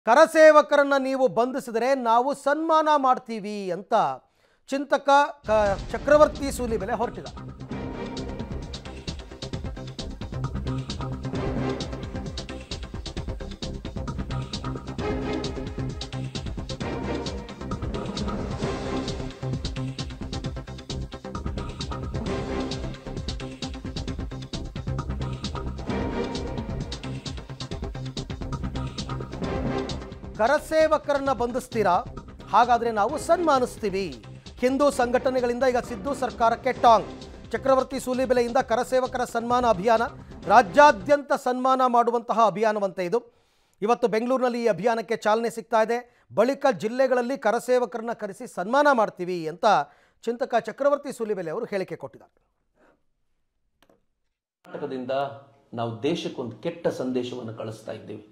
ಕರಸೇವಕರನ್ನ ನೀವು ಬಂಧಿಸಿದರೆ ನಾವು ಸನ್ಮಾನ ಮಾಡ್ತೀವಿ ಅಂತ ಚಿಂತಕ ಕ- ಚಕ್ರವರ್ತಿ ಸೂಲಿಬೆಲೆ ಹೊರಟಿದ ಕರಸೇವಕರನ್ನ ಬಂಧಿಸ್ತೀರಾ ಹಾಗಾದ್ರೆ ನಾವು ಸನ್ಮಾನಿಸ್ತೀವಿ ಹಿಂದೂ ಸಂಘಟನೆಗಳಿಂದ ಈಗ ಸಿದ್ದು ಸರ್ಕಾರಕ್ಕೆ ಟಾಂಗ್ ಚಕ್ರವರ್ತಿ ಸೂಲಿಬೆಲೆಯಿಂದ ಕರಸೇವಕರ ಸನ್ಮಾನ ಅಭಿಯಾನ ರಾಜ್ಯಾದ್ಯಂತ ಸನ್ಮಾನ ಮಾಡುವಂತಹ ಅಭಿಯಾನವಂತೆ ಇದು ಇವತ್ತು ಬೆಂಗಳೂರಿನಲ್ಲಿ ಈ ಅಭಿಯಾನಕ್ಕೆ ಚಾಲನೆ ಸಿಗ್ತಾ ಇದೆ ಬಳಿಕ ಜಿಲ್ಲೆಗಳಲ್ಲಿ ಕರಸೇವಕರನ್ನ ಕರೆಸಿ ಸನ್ಮಾನ ಮಾಡ್ತೀವಿ ಅಂತ ಚಿಂತಕ ಚಕ್ರವರ್ತಿ ಸೂಲಿಬೆಲೆ ಅವರು ಹೇಳಿಕೆ ಕೊಟ್ಟಿದ್ದಾರೆ ಕರ್ನಾಟಕದಿಂದ ನಾವು ದೇಶಕ್ಕೊಂದು ಕೆಟ್ಟ ಸಂದೇಶವನ್ನು ಕಳಿಸ್ತಾ ಇದ್ದೇವೆ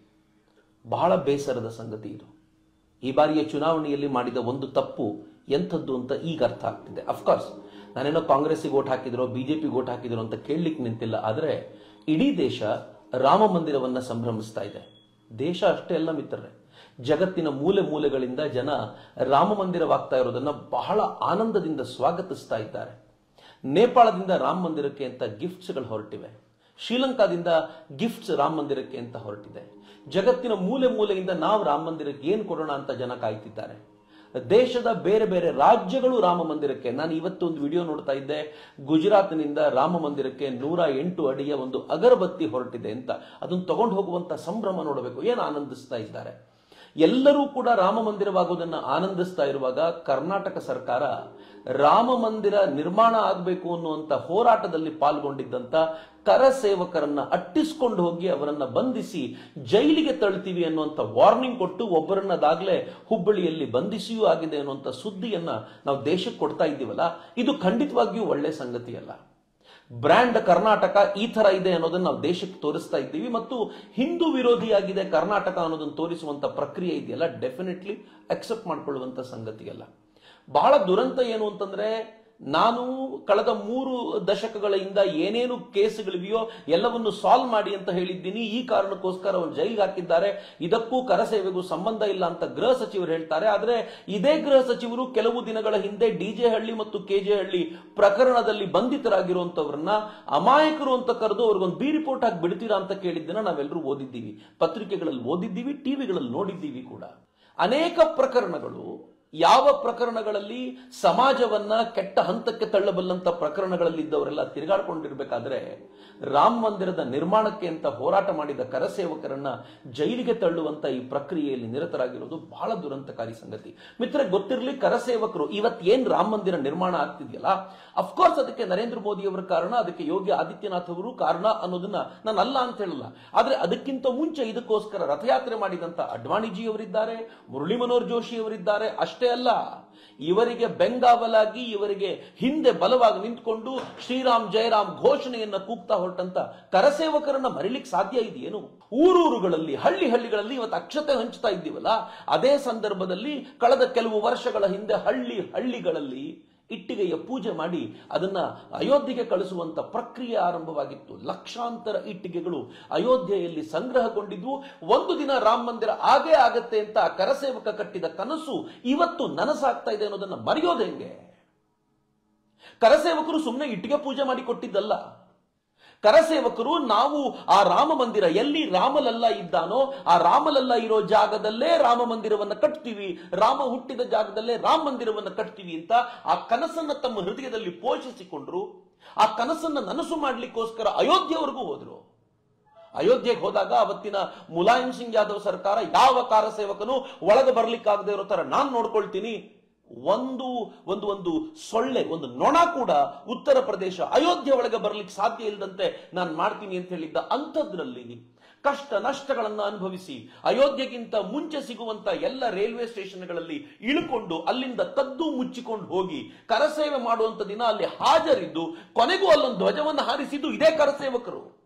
ಬಹಳ ಬೇಸರದ ಸಂಗತಿ ಇದು ಈ ಬಾರಿಯ ಚುನಾವಣೆಯಲ್ಲಿ ಮಾಡಿದ ಒಂದು ತಪ್ಪು ಎಂಥದ್ದು ಅಂತ ಈಗ ಅರ್ಥ ಆಗ್ತಿದೆ ಅಫ್ಕೋರ್ಸ್ ನಾನೇನೋ ಕಾಂಗ್ರೆಸ್ಸಿಗೆ ಓಟ್ ಹಾಕಿದ್ರೋ ಬಿಜೆಪಿ ಓಟ್ ಹಾಕಿದ್ರೋ ಅಂತ ಕೇಳಲಿಕ್ಕೆ ನಿಂತಿಲ್ಲ ಆದರೆ ಇಡೀ ದೇಶ ರಾಮ ಮಂದಿರವನ್ನ ಸಂಭ್ರಮಿಸ್ತಾ ಇದೆ ದೇಶ ಅಷ್ಟೇ ಅಲ್ಲ ಮಿತ್ರರೇ ಜಗತ್ತಿನ ಮೂಲೆ ಮೂಲೆಗಳಿಂದ ಜನ ರಾಮ ಮಂದಿರವಾಗ್ತಾ ಇರೋದನ್ನ ಬಹಳ ಆನಂದದಿಂದ ಸ್ವಾಗತಿಸ್ತಾ ಇದ್ದಾರೆ ನೇಪಾಳದಿಂದ ರಾಮ ಮಂದಿರಕ್ಕೆ ಅಂತ ಗಿಫ್ಟ್ಸ್ಗಳು ಹೊರಟಿವೆ ಶ್ರೀಲಂಕಾದಿಂದ ಗಿಫ್ಟ್ಸ್ ರಾಮ ಮಂದಿರಕ್ಕೆ ಅಂತ ಹೊರಟಿದೆ ಜಗತ್ತಿನ ಮೂಲೆ ಮೂಲೆಯಿಂದ ನಾವು ರಾಮ ಮಂದಿರಕ್ಕೆ ಏನು ಕೊಡೋಣ ಅಂತ ಜನ ಕಾಯ್ತಿದ್ದಾರೆ ದೇಶದ ಬೇರೆ ಬೇರೆ ರಾಜ್ಯಗಳು ರಾಮ ಮಂದಿರಕ್ಕೆ ನಾನು ಇವತ್ತು ಒಂದು ವಿಡಿಯೋ ನೋಡ್ತಾ ಇದ್ದೆ ಗುಜರಾತ್ನಿಂದ ರಾಮ ಮಂದಿರಕ್ಕೆ ನೂರ ಎಂಟು ಅಡಿಯ ಒಂದು ಅಗರಬತ್ತಿ ಹೊರಟಿದೆ ಅಂತ ಅದನ್ನು ತಗೊಂಡು ಹೋಗುವಂತ ಸಂಭ್ರಮ ನೋಡಬೇಕು ಏನು ಆನಂದಿಸ್ತಾ ಇದ್ದಾರೆ ಎಲ್ಲರೂ ಕೂಡ ರಾಮ ಮಂದಿರವಾಗುವುದನ್ನ ಆನಂದಿಸ್ತಾ ಇರುವಾಗ ಕರ್ನಾಟಕ ಸರ್ಕಾರ ರಾಮ ಮಂದಿರ ನಿರ್ಮಾಣ ಆಗಬೇಕು ಅನ್ನುವಂತ ಹೋರಾಟದಲ್ಲಿ ಪಾಲ್ಗೊಂಡಿದ್ದಂತ ಕರ ಸೇವಕರನ್ನ ಅಟ್ಟಿಸ್ಕೊಂಡು ಹೋಗಿ ಅವರನ್ನ ಬಂಧಿಸಿ ಜೈಲಿಗೆ ತಳ್ತೀವಿ ಅನ್ನುವಂತ ವಾರ್ನಿಂಗ್ ಕೊಟ್ಟು ಒಬ್ಬರನ್ನದಾಗ್ಲೇ ಹುಬ್ಬಳ್ಳಿಯಲ್ಲಿ ಬಂಧಿಸಿಯೂ ಆಗಿದೆ ಅನ್ನುವಂತ ಸುದ್ದಿಯನ್ನ ನಾವು ದೇಶಕ್ಕೆ ಕೊಡ್ತಾ ಇದ್ದೀವಲ್ಲ ಇದು ಖಂಡಿತವಾಗಿಯೂ ಒಳ್ಳೆ ಸಂಗತಿಯಲ್ಲ ಬ್ರ್ಯಾಂಡ್ ಕರ್ನಾಟಕ ಈ ತರ ಇದೆ ಅನ್ನೋದನ್ನ ನಾವು ದೇಶಕ್ಕೆ ತೋರಿಸ್ತಾ ಇದ್ದೀವಿ ಮತ್ತು ಹಿಂದೂ ವಿರೋಧಿಯಾಗಿದೆ ಕರ್ನಾಟಕ ಅನ್ನೋದನ್ನ ತೋರಿಸುವಂತ ಪ್ರಕ್ರಿಯೆ ಇದೆಯಲ್ಲ ಡೆಫಿನೆಟ್ಲಿ ಅಕ್ಸೆಪ್ಟ್ ಮಾಡ್ಕೊಳ್ಳುವಂತ ಸಂಗತಿಯಲ್ಲ ಬಹಳ ದುರಂತ ಏನು ಅಂತಂದ್ರೆ ನಾನು ಕಳೆದ ಮೂರು ದಶಕಗಳಿಂದ ಏನೇನು ಕೇಸುಗಳಿವೆಯೋ ಎಲ್ಲವನ್ನು ಸಾಲ್ವ್ ಮಾಡಿ ಅಂತ ಹೇಳಿದ್ದೀನಿ ಈ ಕಾರಣಕ್ಕೋಸ್ಕರ ಅವರು ಜೈಲಿಗೆ ಹಾಕಿದ್ದಾರೆ ಇದಕ್ಕೂ ಕರಸೇವೆಗೂ ಸಂಬಂಧ ಇಲ್ಲ ಅಂತ ಗೃಹ ಸಚಿವರು ಹೇಳ್ತಾರೆ ಆದ್ರೆ ಇದೇ ಗೃಹ ಸಚಿವರು ಕೆಲವು ದಿನಗಳ ಹಿಂದೆ ಡಿಜೆ ಹಳ್ಳಿ ಮತ್ತು ಕೆಜೆ ಹಳ್ಳಿ ಪ್ರಕರಣದಲ್ಲಿ ಬಂಧಿತರಾಗಿರುವಂತವ್ರನ್ನ ಅಮಾಯಕರು ಅಂತ ಕರೆದು ಅವ್ರಿಗೊಂದು ಬಿ ರಿಪೋರ್ಟ್ ಹಾಕಿ ಬಿಡ್ತೀರಾ ಅಂತ ಕೇಳಿದ್ದನ್ನ ನಾವೆಲ್ಲರೂ ಓದಿದ್ದೀವಿ ಪತ್ರಿಕೆಗಳಲ್ಲಿ ಓದಿದ್ದೀವಿ ಟಿವಿಗಳಲ್ಲಿ ನೋಡಿದ್ದೀವಿ ಕೂಡ ಅನೇಕ ಪ್ರಕರಣಗಳು ಯಾವ ಪ್ರಕರಣಗಳಲ್ಲಿ ಸಮಾಜವನ್ನ ಕೆಟ್ಟ ಹಂತಕ್ಕೆ ತಳ್ಳಬಲ್ಲಂತ ಪ್ರಕರಣಗಳಲ್ಲಿ ಇದ್ದವರೆಲ್ಲ ತಿರುಗಾಡ್ಕೊಂಡಿರ್ಬೇಕಾದ್ರೆ ರಾಮ ಮಂದಿರದ ನಿರ್ಮಾಣಕ್ಕೆ ಅಂತ ಹೋರಾಟ ಮಾಡಿದ ಕರಸೇವಕರನ್ನ ಜೈಲಿಗೆ ತಳ್ಳುವಂತ ಈ ಪ್ರಕ್ರಿಯೆಯಲ್ಲಿ ನಿರತರಾಗಿರೋದು ಬಹಳ ದುರಂತಕಾರಿ ಸಂಗತಿ ಮಿತ್ರ ಗೊತ್ತಿರಲಿ ಕರಸೇವಕರು ಇವತ್ ಏನ್ ರಾಮ ಮಂದಿರ ನಿರ್ಮಾಣ ಆಗ್ತಿದೆಯಲ್ಲ ಅಫ್ಕೋರ್ಸ್ ಅದಕ್ಕೆ ನರೇಂದ್ರ ಮೋದಿ ಅವರ ಕಾರಣ ಅದಕ್ಕೆ ಯೋಗಿ ಆದಿತ್ಯನಾಥ್ ಅವರು ಕಾರಣ ಅನ್ನೋದನ್ನ ನಾನು ಅಲ್ಲ ಅಂತ ಹೇಳಲ್ಲ ಆದ್ರೆ ಅದಕ್ಕಿಂತ ಮುಂಚೆ ಇದಕ್ಕೋಸ್ಕರ ರಥಯಾತ್ರೆ ಮಾಡಿದಂತ ಅಡ್ವಾಣಿಜಿ ಅವರಿದ್ದಾರೆ ಮುರಳಿ ಮನೋಹರ್ ಜೋಶಿ ಅವರಿದ್ದಾರೆ ಅಷ್ಟೇ ಅಲ್ಲ ಇವರಿಗೆ ಬೆಂಗಾವಲಾಗಿ ಇವರಿಗೆ ಹಿಂದೆ ಬಲವಾಗಿ ನಿಂತ್ಕೊಂಡು ಶ್ರೀರಾಮ್ ಜಯರಾಮ್ ಘೋಷಣೆಯನ್ನ ಕೂಗ್ತಾ ಹೊರಟಂತ ಕರಸೇವಕರನ್ನ ಮರಿಲಿಕ್ಕೆ ಸಾಧ್ಯ ಇದೆಯೇನು ಊರೂರುಗಳಲ್ಲಿ ಹಳ್ಳಿ ಹಳ್ಳಿಗಳಲ್ಲಿ ಇವತ್ತು ಅಕ್ಷತೆ ಹಂಚ್ತಾ ಇದ್ದೀವಲ್ಲ ಅದೇ ಸಂದರ್ಭದಲ್ಲಿ ಕಳೆದ ಕೆಲವು ವರ್ಷಗಳ ಹಿಂದೆ ಹಳ್ಳಿ ಹಳ್ಳಿಗಳಲ್ಲಿ ಇಟ್ಟಿಗೆಯ ಪೂಜೆ ಮಾಡಿ ಅದನ್ನ ಅಯೋಧ್ಯೆಗೆ ಕಳಿಸುವಂತ ಪ್ರಕ್ರಿಯೆ ಆರಂಭವಾಗಿತ್ತು ಲಕ್ಷಾಂತರ ಇಟ್ಟಿಗೆಗಳು ಅಯೋಧ್ಯೆಯಲ್ಲಿ ಸಂಗ್ರಹಗೊಂಡಿದ್ವು ಒಂದು ದಿನ ರಾಮ ಮಂದಿರ ಆಗೇ ಆಗತ್ತೆ ಅಂತ ಆ ಕರಸೇವಕ ಕಟ್ಟಿದ ಕನಸು ಇವತ್ತು ನನಸಾಗ್ತಾ ಇದೆ ಅನ್ನೋದನ್ನ ಮರೆಯೋದು ಹೆಂಗೆ ಕರಸೇವಕರು ಸುಮ್ಮನೆ ಇಟ್ಟಿಗೆ ಪೂಜೆ ಮಾಡಿ ಕೊಟ್ಟಿದ್ದಲ್ಲ ಕರಸೇವಕರು ನಾವು ಆ ರಾಮ ಮಂದಿರ ಎಲ್ಲಿ ರಾಮಲಲ್ಲ ಇದ್ದಾನೋ ಆ ರಾಮಲಲ್ಲ ಇರೋ ಜಾಗದಲ್ಲೇ ರಾಮ ಮಂದಿರವನ್ನ ಕಟ್ತೀವಿ ರಾಮ ಹುಟ್ಟಿದ ಜಾಗದಲ್ಲೇ ರಾಮ ಮಂದಿರವನ್ನ ಕಟ್ತೀವಿ ಅಂತ ಆ ಕನಸನ್ನ ತಮ್ಮ ಹೃದಯದಲ್ಲಿ ಪೋಷಿಸಿಕೊಂಡ್ರು ಆ ಕನಸನ್ನ ನನಸು ಮಾಡ್ಲಿಕ್ಕೋಸ್ಕರ ಅಯೋಧ್ಯೆವರೆಗೂ ಹೋದ್ರು ಅಯೋಧ್ಯೆಗೆ ಹೋದಾಗ ಅವತ್ತಿನ ಮುಲಾಯಂ ಸಿಂಗ್ ಯಾದವ್ ಸರ್ಕಾರ ಯಾವ ಕಾರಸೇವಕನು ಒಳಗೆ ಬರ್ಲಿಕ್ಕಾಗದೇ ಇರೋ ತರ ನಾನ್ ನೋಡ್ಕೊಳ್ತೀನಿ ಒಂದು ಒಂದು ಒಂದು ಸೊಳ್ಳೆ ಒಂದು ನೊಣ ಕೂಡ ಉತ್ತರ ಪ್ರದೇಶ ಅಯೋಧ್ಯೆ ಒಳಗೆ ಬರ್ಲಿಕ್ಕೆ ಸಾಧ್ಯ ಇಲ್ಲದಂತೆ ನಾನು ಮಾಡ್ತೀನಿ ಅಂತ ಹೇಳಿದ್ದ ಅಂಥದ್ರಲ್ಲಿ ಕಷ್ಟ ನಷ್ಟಗಳನ್ನು ಅನುಭವಿಸಿ ಅಯೋಧ್ಯೆಗಿಂತ ಮುಂಚೆ ಸಿಗುವಂತ ಎಲ್ಲ ರೈಲ್ವೆ ಸ್ಟೇಷನ್ಗಳಲ್ಲಿ ಇಳುಕೊಂಡು ಅಲ್ಲಿಂದ ಕದ್ದು ಮುಚ್ಚಿಕೊಂಡು ಹೋಗಿ ಕರಸೇವೆ ಮಾಡುವಂತ ದಿನ ಅಲ್ಲಿ ಹಾಜರಿದ್ದು ಕೊನೆಗೂ ಅಲ್ಲೊಂದು ಧ್ವಜವನ್ನು ಹಾರಿಸಿದ್ದು ಇದೇ ಕರಸೇವಕರು